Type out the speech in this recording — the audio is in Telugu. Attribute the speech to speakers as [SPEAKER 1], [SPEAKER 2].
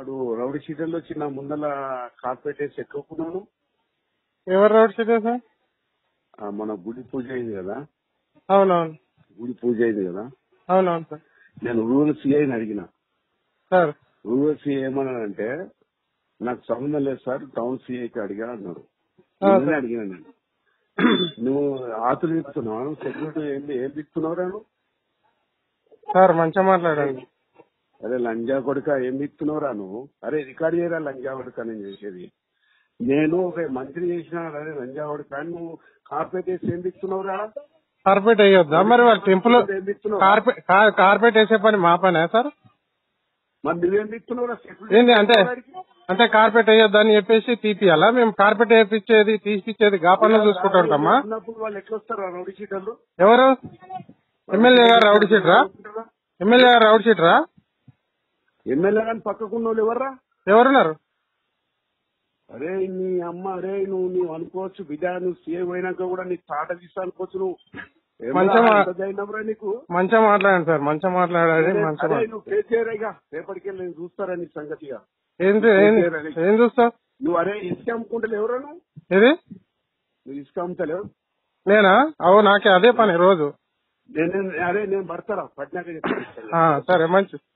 [SPEAKER 1] వాడు రౌడీ షీటర్లో వచ్చి నా ముందల కార్పెట్ వేసి ఎక్కుకున్నాను
[SPEAKER 2] ఎవరు రౌడ్ షీట్ సార్
[SPEAKER 1] ఆ, మన గుడి పూజ అయింది కదా
[SPEAKER 2] అవునవును
[SPEAKER 1] గుడి పూజ అయింది కదా
[SPEAKER 2] అవునవును సార్
[SPEAKER 1] నేను రూరల్ సిఐని అడిగిన
[SPEAKER 2] సార్
[SPEAKER 1] రూరల్ సిఐ ఏమన్నాడంటే నాకు సంబంధం లేదు సార్ టౌన్ సిఐకి అడిగా అన్నాడు
[SPEAKER 2] ఆ,
[SPEAKER 1] నిన్ననే
[SPEAKER 2] సార్.
[SPEAKER 1] అడిగిన నేను నువ్వు ఆతులు ఇస్తున్నావు సెక్యూరిటీ ఏం ఏం ఇస్తున్నావురా నువ్వు
[SPEAKER 2] సార్ మంచిగా మాట్లాడండి
[SPEAKER 1] అరే లంజా కొడుక ఏం ఇస్తున్నావురా నువ్వు అరే రికార్డ్ చేయరా లంజా కొడుక నేను చేసేది నేను ఒక మంత్రి చేసిన అరే లంజా కొడుక అని నువ్వు కార్పెట్ వేసి ఏం ఇస్తున్నావురా
[SPEAKER 2] కార్పెట్ వేయొద్దా మరి వాళ్ళ టెంపుల్
[SPEAKER 1] ఏం ఇస్తున్నావు
[SPEAKER 2] కార్పెట్ కా- కార్పెట్ వేసే పని మా పనే సార్
[SPEAKER 1] మరి నువ్వేం ఇస్తున్నావురా
[SPEAKER 2] ఏంది అంటే అంటే కార్పెట్ వేయొద్దా అని చెప్పేసి తీపియాలా మేము కార్పెట్ వేపించేది తీసిచ్చేది గా పనులు చూసుకుంటూ ఉంటామా
[SPEAKER 1] ఉన్నప్పుడు వాళ్ళు ఎట్లా వస్తారు రౌడీ షీటర్లు
[SPEAKER 2] ఎవరు ఎమ్మెల్యే గారు రౌడ్ షీటరా ఎమ్మెల్యే గారు రౌడ్ షీటరా
[SPEAKER 1] ఎమ్మెల్యే కానీ పక్కకున్న వాళ్ళు ఎవర్రా
[SPEAKER 2] ఎవరున్నారు
[SPEAKER 1] అరే నీ అమ్మ అరే నువ్వు నువ్వు అనుకోవచ్చు బిడ్డ నువ్వు సీఏ పోయినాక కూడా నీకు తాట తీస్తా అనుకోవచ్చు నువ్వు ఏమరా,
[SPEAKER 2] మంచిగా-
[SPEAKER 1] ఎంత ధైర్యంరా నీకు
[SPEAKER 2] మంచిగా మాట్లాడండి సార్ మంచిగా మాట్లాడాలి మంచిగా
[SPEAKER 1] అరే
[SPEAKER 2] మాట్లాడండి.
[SPEAKER 1] నువ్వు ఫేస్ చేయరేగా రేపటికి వెళ్ళి నేను చూస్తారా నీ సంగతిగా
[SPEAKER 2] ఏం చే- ఏం ఏం చూస్తావు
[SPEAKER 1] నువ్వు అరే ఇసుక అమ్ముకుంటలేవు ఎవరా నువ్వు
[SPEAKER 2] ఇది
[SPEAKER 1] నువ్వు ఇసుక అమ్ముతలేవు
[SPEAKER 2] నేనా అవు నాకే అదే పని రోజు
[SPEAKER 1] నేను నేను- అరే నేను పడతారా పట్నాక చెప్తాను
[SPEAKER 2] ఆ, సరే మంచి